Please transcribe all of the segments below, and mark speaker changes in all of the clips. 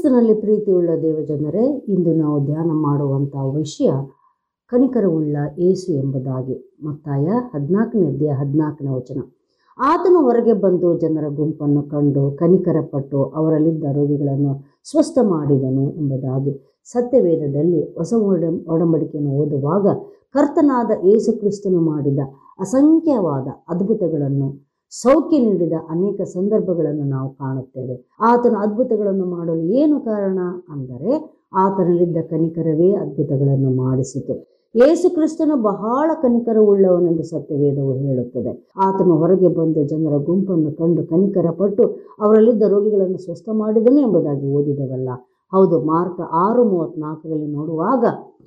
Speaker 1: ಕ್ರಿಸ್ತನಲ್ಲಿ ಪ್ರೀತಿಯುಳ್ಳ ದೇವಜನರೇ ಇಂದು ನಾವು ಧ್ಯಾನ ಮಾಡುವಂಥ ವಿಷಯ ಕನಿಕರವುಳ್ಳ ಏಸು ಎಂಬುದಾಗಿ ಮತ್ತಾಯ ಹದಿನಾಲ್ಕನೇ ಅಧ್ಯಾಯ ಹದಿನಾಲ್ಕನೇ ವಚನ ಆತನು ಹೊರಗೆ ಬಂದು ಜನರ ಗುಂಪನ್ನು ಕಂಡು ಕನಿಕರಪಟ್ಟು ಅವರಲ್ಲಿದ್ದ ರೋಗಿಗಳನ್ನು ಸ್ವಸ್ಥ ಮಾಡಿದನು ಎಂಬುದಾಗಿ ಸತ್ಯವೇದದಲ್ಲಿ ಹೊಸ ಒಡ ಒಡಂಬಡಿಕೆಯನ್ನು ಓದುವಾಗ ಕರ್ತನಾದ ಏಸು ಕ್ರಿಸ್ತನು ಮಾಡಿದ ಅಸಂಖ್ಯವಾದ ಅದ್ಭುತಗಳನ್ನು ಸೌಖ್ಯ ನೀಡಿದ ಅನೇಕ ಸಂದರ್ಭಗಳನ್ನು ನಾವು ಕಾಣುತ್ತೇವೆ ಆತನ ಅದ್ಭುತಗಳನ್ನು ಮಾಡಲು ಏನು ಕಾರಣ ಅಂದರೆ ಆತನಲ್ಲಿದ್ದ ಕನಿಕರವೇ ಅದ್ಭುತಗಳನ್ನು ಮಾಡಿಸಿತು ಯೇಸು ಕ್ರಿಸ್ತನು ಬಹಳ ಕನಿಕರವುಳ್ಳವನೆಂದು ಸತ್ಯವೇದವು ಹೇಳುತ್ತದೆ ಆತನು ಹೊರಗೆ ಬಂದು ಜನರ ಗುಂಪನ್ನು ಕಂಡು ಕನಿಕರ ಪಟ್ಟು ಅವರಲ್ಲಿದ್ದ ರೋಗಿಗಳನ್ನು ಸ್ವಸ್ಥ ಮಾಡಿದನು ಎಂಬುದಾಗಿ ಓದಿದವಲ್ಲ ಹೌದು ಮಾರ್ಕ ಆರು ಮೂವತ್ತ್ನಾಲ್ಕರಲ್ಲಿ ನೋಡುವಾಗ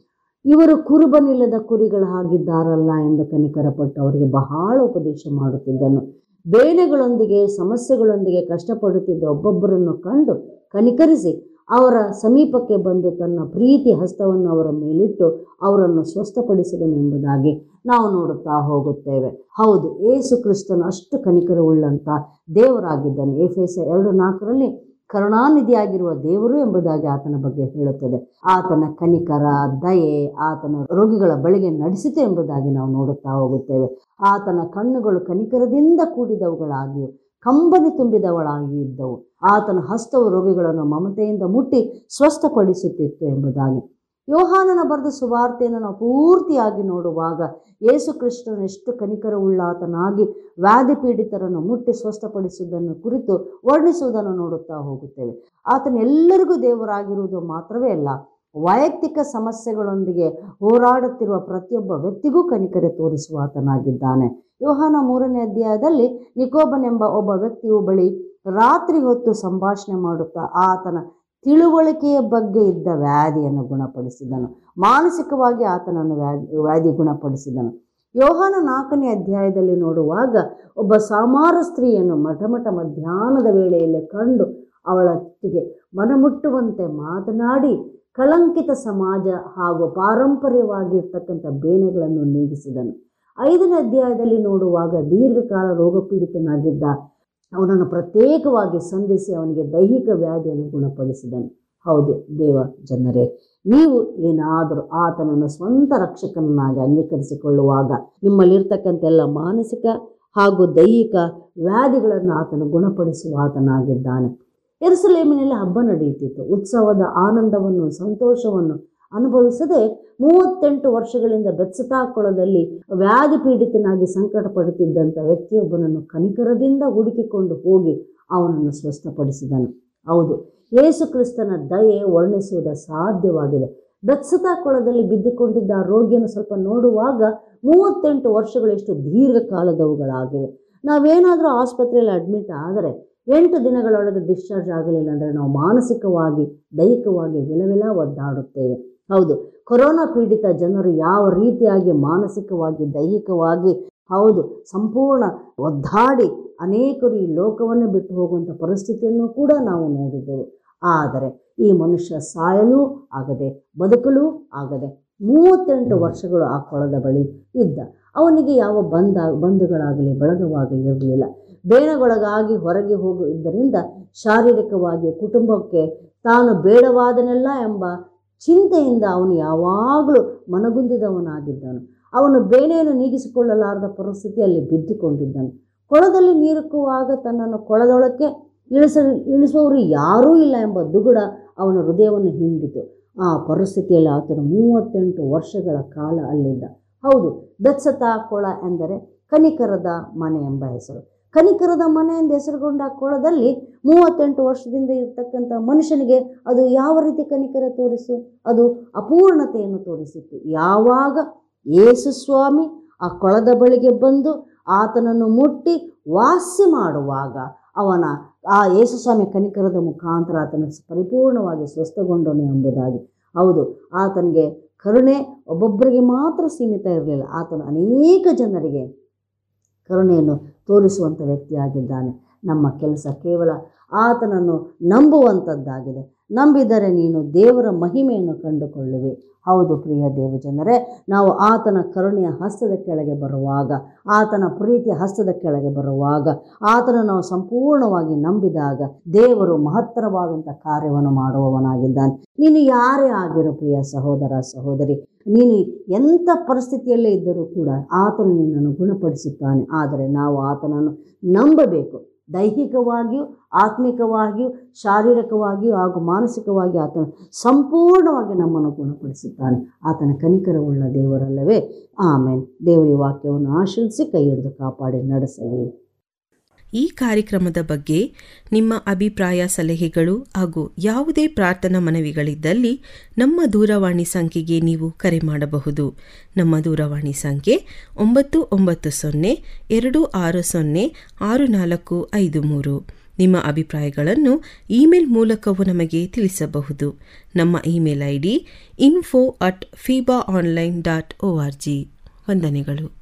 Speaker 1: ಇವರು ಕುರುಬನಿಲ್ಲದ ಕುರಿಗಳ ಹಾಗಿದ್ದಾರಲ್ಲ ಎಂದು ಕನಿಕರಪಟ್ಟು ಅವರಿಗೆ ಬಹಳ ಉಪದೇಶ ಮಾಡುತ್ತಿದ್ದನು ಬೇನೆಗಳೊಂದಿಗೆ ಸಮಸ್ಯೆಗಳೊಂದಿಗೆ ಕಷ್ಟಪಡುತ್ತಿದ್ದ ಒಬ್ಬೊಬ್ಬರನ್ನು ಕಂಡು ಕನಿಕರಿಸಿ ಅವರ ಸಮೀಪಕ್ಕೆ ಬಂದು ತನ್ನ ಪ್ರೀತಿ ಹಸ್ತವನ್ನು ಅವರ ಮೇಲಿಟ್ಟು ಅವರನ್ನು ಸ್ವಸ್ಥಪಡಿಸಿದನು ಎಂಬುದಾಗಿ ನಾವು ನೋಡುತ್ತಾ ಹೋಗುತ್ತೇವೆ ಹೌದು ಏಸು ಕ್ರಿಸ್ತನು ಅಷ್ಟು ಕನಿಕರವುಳ್ಳಂಥ ದೇವರಾಗಿದ್ದನು ಎಫೆಸ ಎರಡು ನಾಲ್ಕರಲ್ಲಿ ಕರುಣಾನಿಧಿಯಾಗಿರುವ ದೇವರು ಎಂಬುದಾಗಿ ಆತನ ಬಗ್ಗೆ ಹೇಳುತ್ತದೆ ಆತನ ಕನಿಕರ ದಯೆ ಆತನ ರೋಗಿಗಳ ಬಳಿಗೆ ನಡೆಸಿತು ಎಂಬುದಾಗಿ ನಾವು ನೋಡುತ್ತಾ ಹೋಗುತ್ತೇವೆ ಆತನ ಕಣ್ಣುಗಳು ಕನಿಕರದಿಂದ ಕೂಡಿದವುಗಳಾಗಿಯೂ ಕಂಬನಿ ತುಂಬಿದವಳಾಗಿ ಇದ್ದವು ಆತನ ಹಸ್ತವು ರೋಗಿಗಳನ್ನು ಮಮತೆಯಿಂದ ಮುಟ್ಟಿ ಸ್ವಸ್ಥಪಡಿಸುತ್ತಿತ್ತು ಎಂಬುದಾಗಿ ಯೋಹಾನನ ಬರೆದ ಸುವಾರ್ತೆಯನ್ನು ನಾವು ಪೂರ್ತಿಯಾಗಿ ನೋಡುವಾಗ ಯೇಸು ಕ್ರಿಸ್ತನು ಎಷ್ಟು ಕನಿಕರವುಳ್ಳಾತನಾಗಿ ವ್ಯಾಧಿ ಪೀಡಿತರನ್ನು ಮುಟ್ಟಿ ಸ್ವಸ್ಥಪಡಿಸುವುದನ್ನು ಕುರಿತು ವರ್ಣಿಸುವುದನ್ನು ನೋಡುತ್ತಾ ಹೋಗುತ್ತೇವೆ ಆತನ ಎಲ್ಲರಿಗೂ ದೇವರಾಗಿರುವುದು ಮಾತ್ರವೇ ಅಲ್ಲ ವೈಯಕ್ತಿಕ ಸಮಸ್ಯೆಗಳೊಂದಿಗೆ ಹೋರಾಡುತ್ತಿರುವ ಪ್ರತಿಯೊಬ್ಬ ವ್ಯಕ್ತಿಗೂ ಕನಿಕರೆ ತೋರಿಸುವ ಆತನಾಗಿದ್ದಾನೆ ಯೋಹಾನ ಮೂರನೇ ಅಧ್ಯಾಯದಲ್ಲಿ ನಿಕೋಬನೆಂಬ ಒಬ್ಬ ವ್ಯಕ್ತಿಯು ಬಳಿ ರಾತ್ರಿ ಹೊತ್ತು ಸಂಭಾಷಣೆ ಮಾಡುತ್ತಾ ಆತನ ತಿಳುವಳಿಕೆಯ ಬಗ್ಗೆ ಇದ್ದ ವ್ಯಾಧಿಯನ್ನು ಗುಣಪಡಿಸಿದನು ಮಾನಸಿಕವಾಗಿ ಆತನನ್ನು ವ್ಯಾಧಿ ವ್ಯಾಧಿ ಗುಣಪಡಿಸಿದನು ಯೋಹಾನ ನಾಲ್ಕನೇ ಅಧ್ಯಾಯದಲ್ಲಿ ನೋಡುವಾಗ ಒಬ್ಬ ಸಾಮಾರ ಸ್ತ್ರೀಯನ್ನು ಮಠಮಠ ಮಧ್ಯಾಹ್ನದ ವೇಳೆಯಲ್ಲಿ ಕಂಡು ಅವಳೊಟ್ಟಿಗೆ ಮನಮುಟ್ಟುವಂತೆ ಮಾತನಾಡಿ ಕಳಂಕಿತ ಸಮಾಜ ಹಾಗೂ ಪಾರಂಪರ್ಯವಾಗಿರ್ತಕ್ಕಂಥ ಬೇನೆಗಳನ್ನು ನೀಗಿಸಿದನು ಐದನೇ ಅಧ್ಯಾಯದಲ್ಲಿ ನೋಡುವಾಗ ದೀರ್ಘಕಾಲ ರೋಗಪೀಡಿತನಾಗಿದ್ದ ಅವನನ್ನು ಪ್ರತ್ಯೇಕವಾಗಿ ಸಂಧಿಸಿ ಅವನಿಗೆ ದೈಹಿಕ ವ್ಯಾಧಿಯನ್ನು ಗುಣಪಡಿಸಿದನು ಹೌದು ದೇವ ಜನರೇ ನೀವು ಏನಾದರೂ ಆತನನ್ನು ಸ್ವಂತ ರಕ್ಷಕನನ್ನಾಗಿ ಅಂಗೀಕರಿಸಿಕೊಳ್ಳುವಾಗ ನಿಮ್ಮಲ್ಲಿರ್ತಕ್ಕಂಥ ಎಲ್ಲ ಮಾನಸಿಕ ಹಾಗೂ ದೈಹಿಕ ವ್ಯಾಧಿಗಳನ್ನು ಆತನು ಗುಣಪಡಿಸುವ ಆತನಾಗಿದ್ದಾನೆ ಎರುಸಲೇಮಿನಲ್ಲಿ ಹಬ್ಬ ನಡೆಯುತ್ತಿತ್ತು ಉತ್ಸವದ ಆನಂದವನ್ನು ಸಂತೋಷವನ್ನು ಅನುಭವಿಸದೆ ಮೂವತ್ತೆಂಟು ವರ್ಷಗಳಿಂದ ಬೆತ್ಸತಾಕೊಳದಲ್ಲಿ ವ್ಯಾಧಿ ಪೀಡಿತನಾಗಿ ಸಂಕಟ ಪಡುತ್ತಿದ್ದಂಥ ವ್ಯಕ್ತಿಯೊಬ್ಬನನ್ನು ಕನಿಕರದಿಂದ ಹುಡುಕಿಕೊಂಡು ಹೋಗಿ ಅವನನ್ನು ಸ್ವಸ್ಥಪಡಿಸಿದನು ಹೌದು ಯೇಸು ಕ್ರಿಸ್ತನ ದಯೆ ವರ್ಣಿಸುವುದು ಸಾಧ್ಯವಾಗಿದೆ ಬೆತ್ಸತಾ ಕೊಳದಲ್ಲಿ ಬಿದ್ದುಕೊಂಡಿದ್ದ ಆ ರೋಗಿಯನ್ನು ಸ್ವಲ್ಪ ನೋಡುವಾಗ ಮೂವತ್ತೆಂಟು ವರ್ಷಗಳೆಷ್ಟು ದೀರ್ಘಕಾಲದವುಗಳಾಗಿವೆ ನಾವೇನಾದರೂ ಆಸ್ಪತ್ರೆಯಲ್ಲಿ ಅಡ್ಮಿಟ್ ಆದರೆ ಎಂಟು ದಿನಗಳೊಳಗೆ ಡಿಸ್ಚಾರ್ಜ್ ಆಗಲಿಲ್ಲ ಅಂದರೆ ನಾವು ಮಾನಸಿಕವಾಗಿ ದೈಹಿಕವಾಗಿ ವಿಲವಿಲ ಒದ್ದಾಡುತ್ತೇವೆ ಹೌದು ಕೊರೋನಾ ಪೀಡಿತ ಜನರು ಯಾವ ರೀತಿಯಾಗಿ ಮಾನಸಿಕವಾಗಿ ದೈಹಿಕವಾಗಿ ಹೌದು ಸಂಪೂರ್ಣ ಒದ್ದಾಡಿ ಅನೇಕರು ಈ ಲೋಕವನ್ನು ಬಿಟ್ಟು ಹೋಗುವಂಥ ಪರಿಸ್ಥಿತಿಯನ್ನು ಕೂಡ ನಾವು ನೋಡಿದ್ದೆವು ಆದರೆ ಈ ಮನುಷ್ಯ ಸಾಯಲೂ ಆಗದೆ ಬದುಕಲೂ ಆಗದೆ ಮೂವತ್ತೆಂಟು ವರ್ಷಗಳು ಆ ಕೊಳದ ಬಳಿ ಇದ್ದ ಅವನಿಗೆ ಯಾವ ಬಂಧ ಬಂಧುಗಳಾಗಲಿ ಬಳಗವಾಗಲಿ ಇರಲಿಲ್ಲ ಬೇನೆಗೊಳಗಾಗಿ ಹೊರಗೆ ಹೋಗು ಇದ್ದರಿಂದ ಶಾರೀರಿಕವಾಗಿ ಕುಟುಂಬಕ್ಕೆ ತಾನು ಬೇಡವಾದನೆಲ್ಲ ಎಂಬ ಚಿಂತೆಯಿಂದ ಅವನು ಯಾವಾಗಲೂ ಮನಗುಂದಿದವನಾಗಿದ್ದನು ಅವನು ಬೇನೆಯನ್ನು ನೀಗಿಸಿಕೊಳ್ಳಲಾರದ ಪರಿಸ್ಥಿತಿಯಲ್ಲಿ ಬಿದ್ದುಕೊಂಡಿದ್ದನು ಕೊಳದಲ್ಲಿ ನೀರುಕ್ಕುವಾಗ ತನ್ನನ್ನು ಕೊಳದೊಳಕ್ಕೆ ಇಳಿಸ ಇಳಿಸುವವರು ಯಾರೂ ಇಲ್ಲ ಎಂಬ ದುಗುಡ ಅವನ ಹೃದಯವನ್ನು ಹಿಂಡಿತು ಆ ಪರಿಸ್ಥಿತಿಯಲ್ಲಿ ಆತನು ಮೂವತ್ತೆಂಟು ವರ್ಷಗಳ ಕಾಲ ಅಲ್ಲಿದ್ದ ಹೌದು ಬೆತ್ಸತಾ ಕೊಳ ಎಂದರೆ ಕನಿಕರದ ಮನೆ ಎಂಬ ಹೆಸರು ಕನಿಕರದ ಮನೆ ಎಂದು ಹೆಸರುಗೊಂಡ ಆ ಕೊಳದಲ್ಲಿ ಮೂವತ್ತೆಂಟು ವರ್ಷದಿಂದ ಇರ್ತಕ್ಕಂಥ ಮನುಷ್ಯನಿಗೆ ಅದು ಯಾವ ರೀತಿ ಕನಿಕರ ತೋರಿಸು ಅದು ಅಪೂರ್ಣತೆಯನ್ನು ತೋರಿಸಿತ್ತು ಯಾವಾಗ ಯೇಸು ಸ್ವಾಮಿ ಆ ಕೊಳದ ಬಳಿಗೆ ಬಂದು ಆತನನ್ನು ಮುಟ್ಟಿ ವಾಸ್ಯ ಮಾಡುವಾಗ ಅವನ ಆ ಯೇಸುಸ್ವಾಮಿ ಕನಿಕರದ ಮುಖಾಂತರ ಆತನ ಪರಿಪೂರ್ಣವಾಗಿ ಸ್ವಸ್ಥಗೊಂಡನು ಎಂಬುದಾಗಿ ಹೌದು ಆತನಿಗೆ ಕರುಣೆ ಒಬ್ಬೊಬ್ಬರಿಗೆ ಮಾತ್ರ ಸೀಮಿತ ಇರಲಿಲ್ಲ ಆತನು ಅನೇಕ ಜನರಿಗೆ ಕರುಣೆಯನ್ನು ತೋರಿಸುವಂಥ ವ್ಯಕ್ತಿಯಾಗಿದ್ದಾನೆ ನಮ್ಮ ಕೆಲಸ ಕೇವಲ ಆತನನ್ನು ನಂಬುವಂಥದ್ದಾಗಿದೆ ನಂಬಿದರೆ ನೀನು ದೇವರ ಮಹಿಮೆಯನ್ನು ಕಂಡುಕೊಳ್ಳುವೆ ಹೌದು ಪ್ರಿಯ ದೇವಜನರೇ ನಾವು ಆತನ ಕರುಣೆಯ ಹಸ್ತದ ಕೆಳಗೆ ಬರುವಾಗ ಆತನ ಪ್ರೀತಿಯ ಹಸ್ತದ ಕೆಳಗೆ ಬರುವಾಗ ಆತನ ನಾವು ಸಂಪೂರ್ಣವಾಗಿ ನಂಬಿದಾಗ ದೇವರು ಮಹತ್ತರವಾದಂಥ ಕಾರ್ಯವನ್ನು ಮಾಡುವವನಾಗಿದ್ದಾನೆ ನೀನು ಯಾರೇ ಆಗಿರೋ ಪ್ರಿಯ ಸಹೋದರ ಸಹೋದರಿ ನೀನು ಎಂಥ ಪರಿಸ್ಥಿತಿಯಲ್ಲೇ ಇದ್ದರೂ ಕೂಡ ಆತನು ನಿನ್ನನ್ನು ಗುಣಪಡಿಸುತ್ತಾನೆ ಆದರೆ ನಾವು ಆತನನ್ನು ನಂಬಬೇಕು ದೈಹಿಕವಾಗಿಯೂ ಆತ್ಮಿಕವಾಗಿಯೂ ಶಾರೀರಿಕವಾಗಿಯೂ ಹಾಗೂ ಮಾನಸಿಕವಾಗಿಯೂ ಆತನು ಸಂಪೂರ್ಣವಾಗಿ ನಮ್ಮನ್ನು ಗುಣಪಡಿಸುತ್ತಾನೆ ಆತನ ಕನಿಕರವುಳ್ಳ ದೇವರಲ್ಲವೇ ಆಮೇಲೆ ದೇವರ ಈ ವಾಕ್ಯವನ್ನು ಆಶೀರ್ಸಿ ಕೈ ಹಿಡಿದು ಕಾಪಾಡಿ ನಡೆಸಲಿ
Speaker 2: ಈ ಕಾರ್ಯಕ್ರಮದ ಬಗ್ಗೆ ನಿಮ್ಮ ಅಭಿಪ್ರಾಯ ಸಲಹೆಗಳು ಹಾಗೂ ಯಾವುದೇ ಪ್ರಾರ್ಥನಾ ಮನವಿಗಳಿದ್ದಲ್ಲಿ ನಮ್ಮ ದೂರವಾಣಿ ಸಂಖ್ಯೆಗೆ ನೀವು ಕರೆ ಮಾಡಬಹುದು ನಮ್ಮ ದೂರವಾಣಿ ಸಂಖ್ಯೆ ಒಂಬತ್ತು ಒಂಬತ್ತು ಸೊನ್ನೆ ಎರಡು ಆರು ಸೊನ್ನೆ ಆರು ನಾಲ್ಕು ಐದು ಮೂರು ನಿಮ್ಮ ಅಭಿಪ್ರಾಯಗಳನ್ನು ಇಮೇಲ್ ಮೂಲಕವೂ ನಮಗೆ ತಿಳಿಸಬಹುದು ನಮ್ಮ email I D info at FEBA online dot O R G ವಂದನೆಗಳು